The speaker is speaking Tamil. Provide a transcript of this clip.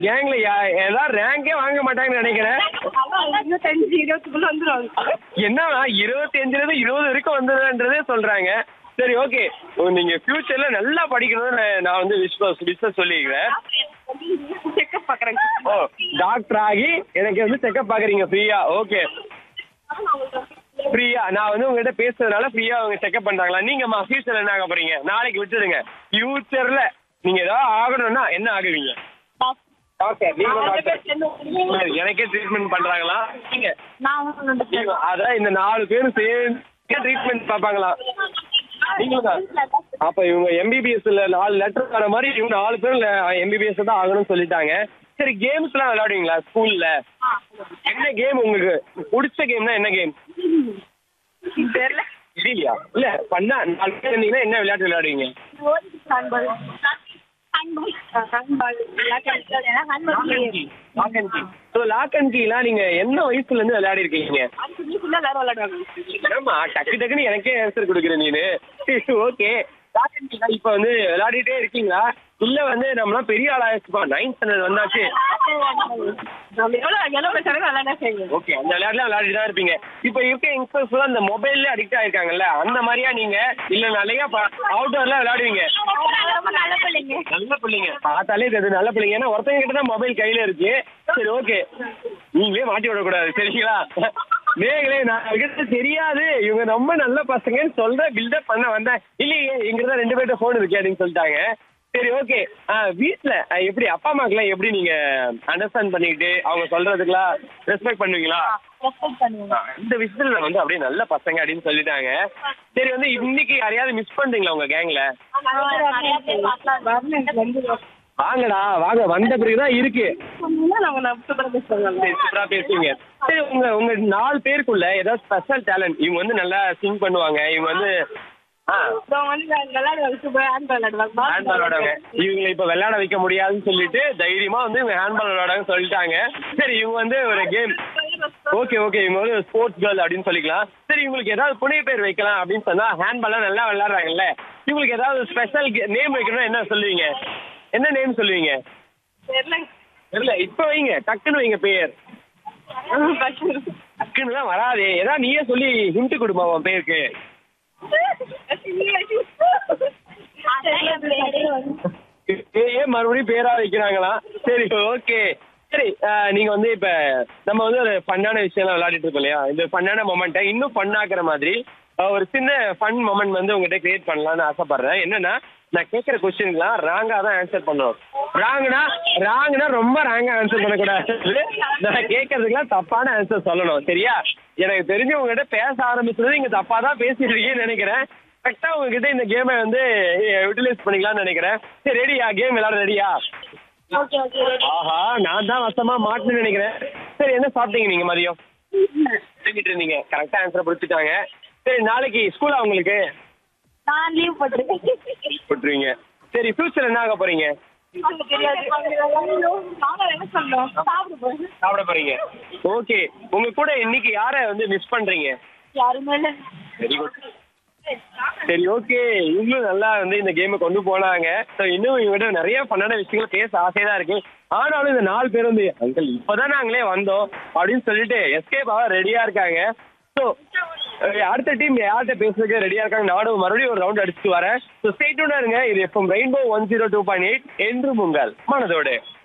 கேங்ல ஏதாவது ரேங்கே வாங்க மாட்டாங்கன்னு நினைக்கிறேன் இருபத்தஞ்சு இருபத்துக்குள்ள வந்துருவாங்க என்னன்னா இருபத்தி அஞ்சுல இருந்து இருபது வரைக்கும் வந்ததுன்றதே சொல்றாங்க சரி ஓகே நீங்க ஃபியூச்சர்ல நல்லா படிக்கணும்னு நான் நான் வந்து விஸ்வாஸ் விஸ்வ சொல்லிக்கிறேன் செக்அப் பாக்குறாங்க ஓ டாக்டர் ஆகி எனக்கு வந்து செக்அப் பாக்குறீங்க ஃப்ரீயா ஓகே ஃப்ரீயா நான் வந்து உங்ககிட்ட பேசுறதுனால ஃப்ரீயா அவங்க செக்அப் பண்றாங்களா நீங்கம்மா ஃபியூச்சர்ல என்ன ஆக போறீங்க நாளைக்கு விட்டுடுங்க ஃபியூச்சர்ல நீங்க ஏதாவது ஆகணும்னா என்ன ஆகுவீங்க ஓகே நீங்க doctor. சரி, எனக்கே ட்ரீட்மெண்ட் பண்றாங்களா நீங்க நீங்க- அதான் இந்த நாலு பேரும் சேர்ந்து ட்ரீட்மெண்ட் பார்ப்பாங்களா நீங்களும் தான் அப்ப இவங்க எம்பிபிஎஸ்ல நாலு லெட்டர் வர மாதிரி இவங்க நாலு பேரும் எம்பிபிஎஸ் தான் ஆகணும்னு சொல்லிட்டாங்க சரி கேம்ஸ் எல்லாம் விளையாடுவீங்களா ஸ்கூல்ல என்ன கேம் உங்களுக்கு பிடிச்ச கேம்னா என்ன கேம் தெரியல இல்லையா இல்ல பண்ணா நாலு பேர் இருந்தீங்கன்னா என்ன விளையாட்டு விளையாடுவீங்க handball handball lock and key so lock and கீலாம் நீங்க என்ன வயசுல இருந்து விளையாடி இருக்கீங்க அஞ்சு வீட்டுல எல்லாரும் விளையாடுவாங்க ஆமா டக்கு டக்குன்னு எனக்கே ஆன்சர் கொடுக்குற நீனு ஓகே லாக் அண்ட் கீலாம் இப்போ வந்து விளையாடிட்டே இருக்கீங்களா இல்ல வந்து நம்மளாம் பெரிய ஆளாயிருச்சுப்பா நைன்த் ஸ்டாண்டர்ட் வந்தாச்சு நம்ம எவ்வளவு எவ்வளவு பேசுறாங்க விளையாட செய்யுங்க ஓகே அந்த விளையாட்டுலாம் விளையாடிட்டு தான் இருப்பீங்க இப்போ இருக்க யங்ஸ்டர்ஸ் அந்த மொபைல்ல அடிக்ட் ஆயிருக்காங்கல்ல அந்த மாதிரியா நீங்க இல்ல நிறைய அவுட்டோர்ல விளையாடுவீங்க ரொம்ப நல்ல பிள்ளைங்க நல்ல பிள்ளைங்க பார்த்தாலே தெரியுது நல்ல பிள்ளைங்க ஏன்னா ஒருத்தங்க கிட்ட தான் மொபைல் கையில இருக்கு சரி ஓகே நீங்களே மாட்டி விடக்கூடாது சரிங்களா நேங்களே நான் கிட்ட தெரியாது இவங்க ரொம்ப நல்ல பசங்கன்னு சொல்ற பில்டப் பண்ண வந்தேன் இல்லையே எங்கிட்ட ரெண்டு பேர்ட்ட போன் இருக்கு அப்படின்னு சொல்லிட்டாங்க சரி ஓகே வீட்டில் எப்படி அப்பா அம்மாக்கெல்லாம் எப்படி நீங்க அண்டர்ஸ்டாண்ட் பண்ணிக்கிட்டு அவங்க சொல்றதுக்கெல்லாம் ரெஸ்பெக்ட் பண்ணுவீங்களா ரெஸ்பெக்ட் பண்ணுவோம் ஆ, இந்த விஷயத்துல வந்து அப்படியே நல்ல பசங்க அப்படின்னு சொல்லிட்டாங்க சரி வந்து இன்னைக்கு யாரையாவது மிஸ் பண்றீங்களா உங்க கேங்ல வாங்கடா வாங்க வந்த பிறகுதான் இருக்கு சரி, சூப்பரா பேசுவீங்க சரி உங்க உங்க நாலு பேருக்குள்ள ஏதாவது ஸ்பெஷல் டேலண்ட் இவங்க வந்து நல்லா சிங் பண்ணுவாங்க இவங்க வந்து ஆ ஹேண்ட்பால் விளையாடுவாங்க இவங்களை இப்ப விளையாட வைக்க முடியாதுன்னு சொல்லிட்டு தைரியமா வந்து இவங்க ஹேண்ட்பால் விளையாடுங்க சொல்லிட்டாங்க சரி இவங்க வந்து ஒரு கேம் ஓகே ஓகே இவங்க வந்து ஸ்போர்ட்ஸ் கேர்ள் அப்படின்னு சொல்லிக்கலாம் சரி இவங்களுக்கு ஏதாவது புனை பேர் வைக்கலாம் அப்படின்னு சொன்னா ஹேண்ட்பால்லாம் நல்லா விளையாடுறாங்கல்ல இவங்களுக்கு ஏதாவது ஸ்பெஷல் நேம் வைக்கணும்னா என்ன சொல்லுவீங்க என்ன நேம் சொல்லுவீங்க தெரியல இப்ப வைங்க டக்குன்னு வைங்க பேர் டக்குன்னு தான் வராதே ஏதாவது நீயே சொல்லி ஹிண்ட் கொடுமா உன் பேருக்கு பேயே மறுபடியும் பேரா வைக்கிறாங்களா சரி ஓகே சரி அஹ், நீங்க வந்து இப்ப நம்ம வந்து ஒரு ஃபன்னான விஷயம்லாம் விளையாடிட்டு இருக்கோம் இல்லையா இந்த ஃபன்னான மொமெண்ட்டை இன்னும் ஃபன்னாக்குற மாதிரி அஹ், ஒரு சின்ன ஃபன் மொமெண்ட் வந்து உங்ககிட்ட கிரியேட் பண்ணலாம்னு ஆசைப்படுறேன் என்னன்னா நான் கேட்குற கொஸ்டின்லாம் ராங்கா தான் ஆன்சர் பண்ணணும் ராங்னா ராங்னா ரொம்ப ராங்கா ஆன்சர் பண்ணக்கூடாது நான் கேட்கறதுக்குலாம் தப்பான ஆன்சர் சொல்லணும் சரியா எனக்கு தெரிஞ்சு உங்ககிட்ட பேச ஆரம்பிச்சது நீங்க தப்பா தான் பேசிட்டு இருக்கீங்கன்னு நினைக்கிறேன் கரெக்டா உங்ககிட்ட இந்த கேமை வந்து யூட்டிலைஸ் பண்ணிக்கலாம்னு நினைக்கிறேன் சரி ரெடியா கேம் விளையாட ரெடியா ஆஹா நான் தான் வசமா மாட்டேன்னு நினைக்கிறேன் சரி என்ன சாப்பிட்டீங்க நீங்க மதியம் தூங்கிட்டு இருந்தீங்க கரெக்டா ஆன்சர் பிடிச்சிட்டாங்க சரி நாளைக்கு ஸ்கூலா உங்களுக்கு நான் லீவ் போட்டிருக்கேன் விட்டுருவீங்க சரி ஃபியூச்சர் என்ன ஆக போறீங்க தெரியாது என்ன சொல்லணும் சாப்பிட போறேன் சாப்பிட போறீங்க ஓகே உங்க கூட இன்னைக்கு யாரை வந்து மிஸ் பண்றீங்க யாருமே இல்லை வெரி குட் சரி ஓகே இவங்களும் நல்லா வந்து இந்த கேமை கொண்டு போனாங்க ஸோ இன்னும் இவங்ககிட்ட நிறைய பண்ணான விஷயங்கள் பேச ஆசையா தான் இருக்கு ஆனாலும் இந்த நாலு பேர் வந்து அங்கிள் இப்போதான் நாங்களே வந்தோம் அப்படின்னு சொல்லிட்டு எஸ்கேப் ஆக ரெடியா இருக்காங்க ஸோ அடுத்த டீம் யார்கிட்ட பேசுறதுக்கு ரெடியா இருக்காங்க நானும் மறுபடியும் ஒரு ரவுண்ட் அடிச்சுட்டு வரேன் ஸோ ஸ்டேட்டூனா இருங்க இது FM rainbow one zero two point eight என்று உங்கள் மனதோடு